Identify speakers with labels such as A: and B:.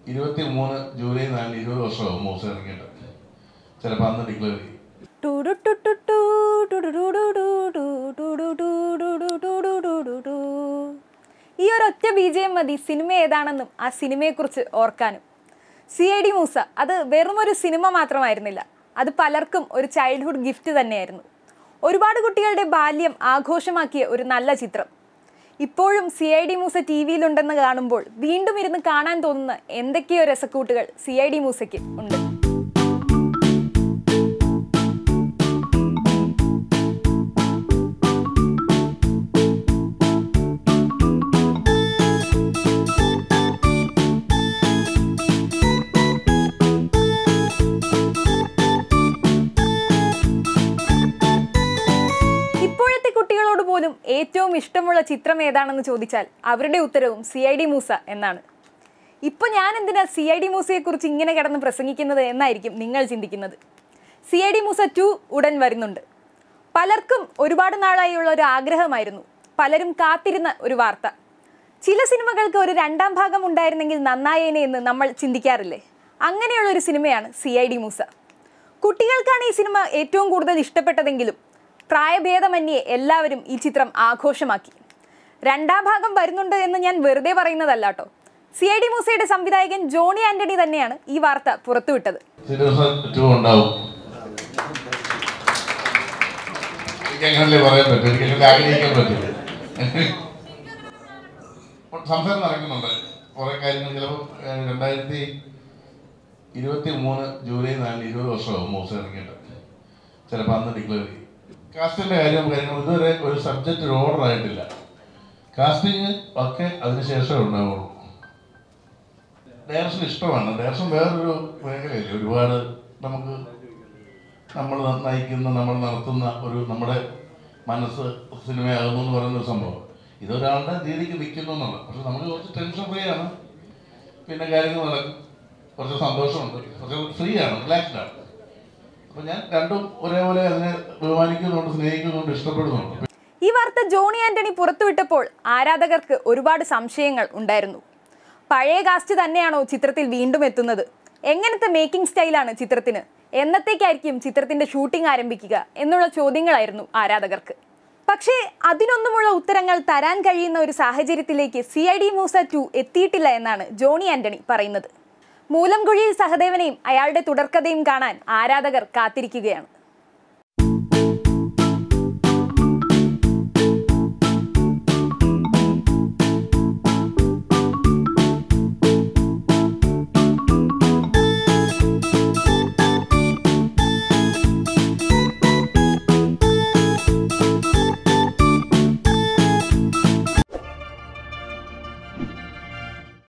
A: ഇരുപത്തി മൂന്ന് ജൂലൈ നാലിന് ഇരുപത് വർഷമാകും മൂസ ഇറങ്ങിയിട്ട് ചിലപ്പോൾ അന്ന് ഡിക്ലെയർ ചെയ്യും
B: ടുടുടുടുടുടു, ടുടുടുടുടുടു, ടുടുടുടുടുടുടുടുടുടുടു. ഈ ഒരൊറ്റ ബീജയം മതി സിനിമ ഏതാണെന്നും ആ സിനിമയെക്കുറിച്ച് ഓർക്കാനും സി ഐ ഡി മൂസ അത് വെറും ഒരു സിനിമ മാത്രമായിരുന്നില്ല അത് പലർക്കും ഒരു ചൈൽഡ്ഹുഡ് ഗിഫ്റ്റ് തന്നെയായിരുന്നു ഒരുപാട് കുട്ടികളുടെ ബാല്യം ആഘോഷമാക്കിയ ഒരു നല്ല ചിത്രം ഇപ്പോഴും C I D Moosa T വിയിലുണ്ടെന്ന് കാണുമ്പോൾ വീണ്ടും ഇരുന്ന് കാണാൻ തോന്നുന്ന എന്തൊക്കെയോ രസക്കൂട്ടുകൾ സി ഐ ഡി മൂസയ്ക്ക് ഉണ്ട് ഇപ്പോഴത്തെ കുട്ടികളോട് പോലും ഏറ്റവും ഇഷ്ടമുള്ള ചിത്രം ഏതാണെന്ന് ചോദിച്ചാൽ അവരുടെ ഉത്തരവും സി ഐ ഡി മൂസ എന്നാണ് ഇപ്പൊ ഞാൻ എന്തിനാ സി ഐ ഡി മൂസയെക്കുറിച്ച് ഇങ്ങനെ കിടന്ന് പ്രസംഗിക്കുന്നത് എന്നായിരിക്കും നിങ്ങൾ ചിന്തിക്കുന്നത് C I D Moosa two ഉടൻ വരുന്നുണ്ട് പലർക്കും ഒരുപാട് നാളായുള്ള ഒരു ആഗ്രഹമായിരുന്നു പലരും കാത്തിരുന്ന ഒരു വാർത്ത ചില സിനിമകൾക്ക് ഒരു രണ്ടാം ഭാഗം ഉണ്ടായിരുന്നെങ്കിൽ നന്നായേനെ എന്ന് നമ്മൾ ചിന്തിക്കാറില്ലേ അങ്ങനെയുള്ള ഒരു സിനിമയാണ് സി ഐ ഡി മൂസ കുട്ടികൾക്കാണ് ഈ സിനിമ ഏറ്റവും കൂടുതൽ ഇഷ്ടപ്പെട്ടതെങ്കിലും പ്രായഭേദമന്യേ എല്ലാവരും ഈ ചിത്രം ആഘോഷമാക്കി രണ്ടാം ഭാഗം വരുന്നുണ്ട് എന്ന് ഞാൻ വെറുതെ പറയുന്നതല്ല കേട്ടോ സി ഐ ഡി മൂസയുടെ സംവിധായകൻ ജോണി ആന്റണി തന്നെയാണ് ഈ വാർത്ത പുറത്തുവിട്ടത്
A: സിനിമ ടു ഉണ്ടാവും എനിക്ക് അങ്ങനല്ലേ പറയാൻ പറ്റും എനിക്ക് അങ്ങനെ ആഗ്രഹിക്കാൻ പറ്റില്ല സംസാരം നടക്കുന്നുണ്ട് കുറെ കാര്യങ്ങൾ ചിലപ്പോൾ രണ്ടായിരത്തി ഇരുപത്തി മൂന്ന് ജൂലൈ നാലിന് ഇരുപത് വർഷമാകും മൂസ ഇറങ്ങിയിട്ട് ചിലപ്പോൾ അന്ന് ഡിക്ലെയർ ചെയ്യും കാസ്റ്റിൻ്റെ കാര്യം കാര്യങ്ങൾ ഇതുവരെ ഒരു സബ്ജക്റ്റ് ഒരു ഓർഡർ ആയിട്ടില്ല കാസ്റ്റിംഗ് ഒക്കെ അതിനുശേഷമേ ഉണ്ടാവുള്ളൂ ഡയറക്ഷൻ ഇഷ്ടമാണ് ഡയറക്ഷൻ വേറൊരു മേഖലയല്ലേ ഒരുപാട് നമുക്ക് നമ്മൾ നയിക്കുന്ന നമ്മൾ നടത്തുന്ന ഒരു നമ്മുടെ മനസ്സ് സിനിമയാകുന്നു എന്ന് പറയുന്ന ഒരു സംഭവം ഇതൊരാളുടെ രീതിക്ക് നിൽക്കുന്നു എന്നുള്ള പക്ഷെ നമുക്ക് കുറച്ച് ടെൻഷൻ ഫ്രീ ആണ് പിന്നെ കാര്യങ്ങൾ നടക്കും കുറച്ച് സന്തോഷമുണ്ട് കുറച്ച് ഫ്രീ ആണ് റിലാക്സ്ഡ് ആണ് അപ്പോൾ ഞാൻ രണ്ടും ഒരേപോലെ അതിനെ ബഹുമാനിക്കുന്നുണ്ട് സ്നേഹിക്കുന്നുണ്ട് ഇഷ്ടപ്പെടുന്നുണ്ട്
B: ഈ വാർത്ത ജോണി ആന്റണി പുറത്തുവിട്ടപ്പോൾ ആരാധകർക്ക് ഒരുപാട് സംശയങ്ങൾ ഉണ്ടായിരുന്നു പഴയ കാസ്റ്റ് തന്നെയാണോ ചിത്രത്തിൽ വീണ്ടും എത്തുന്നത് എങ്ങനത്തെ മേക്കിംഗ് സ്റ്റൈലാണ് ചിത്രത്തിന് എന്നത്തേക്കായിരിക്കും ചിത്രത്തിന്റെ ഷൂട്ടിംഗ് ആരംഭിക്കുക എന്നുള്ള ചോദ്യങ്ങളായിരുന്നു ആരാധകർക്ക് പക്ഷേ അതിനൊന്നുമുള്ള ഉത്തരങ്ങൾ തരാൻ കഴിയുന്ന ഒരു സാഹചര്യത്തിലേക്ക് C I D Moosa two എത്തിയിട്ടില്ല എന്നാണ് ജോണി ആന്റണി പറയുന്നത് മൂലംകുഴിയിൽ സഹദേവനെയും അയാളുടെ തുടർക്കഥയും കാണാൻ ആരാധകർ കാത്തിരിക്കുകയാണ്